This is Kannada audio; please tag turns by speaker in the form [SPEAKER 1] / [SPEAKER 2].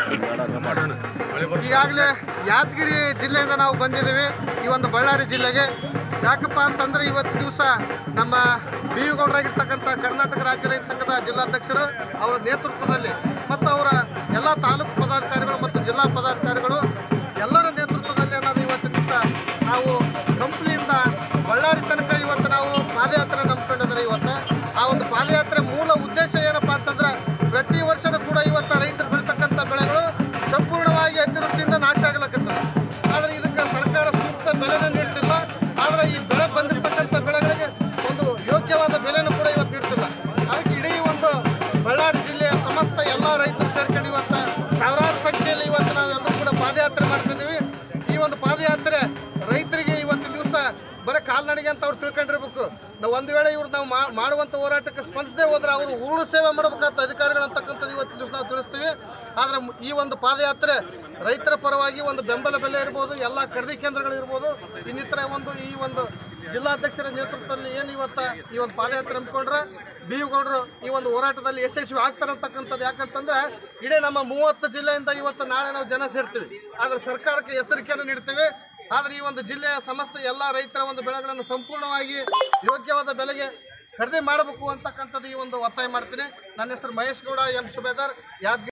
[SPEAKER 1] ಈಗಾಗಲೇ ಯಾದಗಿರಿ ಜಿಲ್ಲೆಯಿಂದ ನಾವು ಬಂದಿದ್ದೀವಿ ಈ ಒಂದು ಬಳ್ಳಾರಿ ಜಿಲ್ಲೆಗೆ ಯಾಕಪ್ಪ ಅಂತಂದ್ರೆ ಇವತ್ತು ದಿವಸ ನಮ್ಮ ಬಿ ಯು ಗೌಡರಾಗಿರ್ತಕ್ಕಂಥ ಕರ್ನಾಟಕ ರಾಜ್ಯ ರೈತ ಸಂಘದ ಜಿಲ್ಲಾಧ್ಯಕ್ಷರು ಅವರ ನೇತೃತ್ವದಲ್ಲಿ ಮತ್ತು ಅವರ ಎಲ್ಲ ತಾಲೂಕು ಪದಾಧಿಕಾರಿಗಳು ಮತ್ತು ಜಿಲ್ಲಾ ಪದಾಧಿಕಾರಿಗಳು ಎಲ್ಲರ ನೇತೃತ್ವದಲ್ಲಿ ಅನ್ನೋದು ಇವತ್ತಿನ ದಿವಸ ನಾವು ಕಂಪ್ನಿಯಿಂದ ಬಳ್ಳಾರಿ ತನಕ ಇವತ್ತು ನಾವು ಪಾದಯಾತ್ರೆ ನಂಬ್ಕೊಂಡಿದ್ದಾರೆ ಇವತ್ತು ಆ ಒಂದು ಪಾದಯಾತ್ರೆ ಮೂಲ ಉದ್ದೇಶ ಏನಪ್ಪ ಅಂತಂದ್ರೆ ಪ್ರತಿ ವರ್ಷನೂ ಕೂಡ ಇವತ್ತು ರೈತರು ಬೆಳೀತಕ್ಕಂಥ ಬೆಳೆಗಳು ಸಂಪೂರ್ಣವಾಗಿ ಅತಿವೃಷ್ಟಿಯಿಂದ ನಾಶ ಆಗ್ಲಕತ್ತದ ಆದರೆ ಇದಕ್ಕೆ ಸರ್ಕಾರ ಸೂಕ್ತ ಬೆಲೆನ ನೀಡ್ತಿಲ್ಲ ಆದರೆ ಈ ಬೆಳೆ ಬಂದಿರತಕ್ಕಂಥ ಬೆಳೆಗಳಿಗೆ ಒಂದು ಯೋಗ್ಯವಾದ ಬೆಲೆನೂ ಕೂಡ ಇವತ್ತು ನೀಡ್ತಿಲ್ಲ ಅದಕ್ಕೆ ಇಡೀ ಒಂದು ಬಳ್ಳಾರಿ ಜಿಲ್ಲೆಯ ಸಮಸ್ತ ಎಲ್ಲ ರೈತರು ಸೇರ್ಕೊಂಡು ಇವತ್ತು ಸಾವಿರಾರು ಸಂಖ್ಯೆಯಲ್ಲಿ ಇವತ್ತು ನಾವೆಲ್ಲರೂ ಕೂಡ ಪಾದಯಾತ್ರೆ ಮಾಡ್ತಿದ್ದೀವಿ ಈ ಒಂದು ಪಾದಯಾತ್ರೆ ರೈತರಿಗೆ ಇವತ್ತಿನ ದಿವಸ ಬರೀ ಕಾಲ್ನಡಿಗೆ ಅಂತ ಅವ್ರು ತಿಳ್ಕೊಂಡಿರ್ಬೇಕು ನಾವು ಒಂದು ವೇಳೆ ಇವ್ರು ನಾವು ಮಾ- ಮಾಡುವಂಥ ಹೋರಾಟಕ್ಕೆ ಸ್ಪಂದಿಸದೆ ಹೋದ್ರೆ ಅವರು ಉರುಳು ಸೇವೆ ಮಾಡಬೇಕಾದ ಅಧಿಕಾರಿಗಳು ಅಂತಕ್ಕಂಥದ್ದು ಇವತ್ತಿನ ದಿವಸ ನಾವು ತಿಳಿಸ್ತೀವಿ ಆದರೆ ಈ ಒಂದು ಪಾದಯಾತ್ರೆ ರೈತರ ಪರವಾಗಿ ಒಂದು ಬೆಂಬಲ ಬೆಲೆ ಇರ್ಬೋದು ಎಲ್ಲ ಖರೀದಿ ಕೇಂದ್ರಗಳು ಇರ್ಬೋದು ಇನ್ನಿತರ ಒಂದು ಈ ಒಂದು ಜಿಲ್ಲಾಧ್ಯಕ್ಷರ ನೇತೃತ್ವದಲ್ಲಿ ಏನು ಇವತ್ತು ಈ ಒಂದು ಪಾದಯಾತ್ರೆ ಹಮ್ಮಿಕೊಂಡ್ರೆ ಬಿ ಯು ಗೌಡರು ಈ ಒಂದು ಹೋರಾಟದಲ್ಲಿ ಯಶಸ್ವಿ ಆಗ್ತಾರೆ ಅಂತಕ್ಕಂಥದ್ದು ಯಾಕಂತಂದ್ರೆ ಇಡೀ ನಮ್ಮ ಮೂವತ್ತು ಜಿಲ್ಲೆಯಿಂದ ಇವತ್ತು ನಾಳೆ ನಾವು ಜನ ಸೇರ್ತೀವಿ ಆದರೆ ಸರ್ಕಾರಕ್ಕೆ ಎಚ್ಚರಿಕೆಯನ್ನು ನೀಡ್ತೀವಿ ಆದರೆ ಈ ಒಂದು ಜಿಲ್ಲೆಯ ಸಮಸ್ತ ಎಲ್ಲ ರೈತರ ಒಂದು ಬೆಳೆಗಳನ್ನು ಸಂಪೂರ್ಣವಾಗಿ ಯೋಗ್ಯವಾದ ಬೆಲೆಗೆ ಖರೀದಿ ಮಾಡಬೇಕು ಅಂತಕ್ಕಂಥದ್ದು ಈ ಒಂದು ಒತ್ತಾಯ ಮಾಡ್ತೀನಿ ನನ್ನ ಹೆಸರು ಮಹೇಶ್ ಗೌಡ ಎಂ ಸುಬೇದಾರ್ ಯಾದಗಿರಿ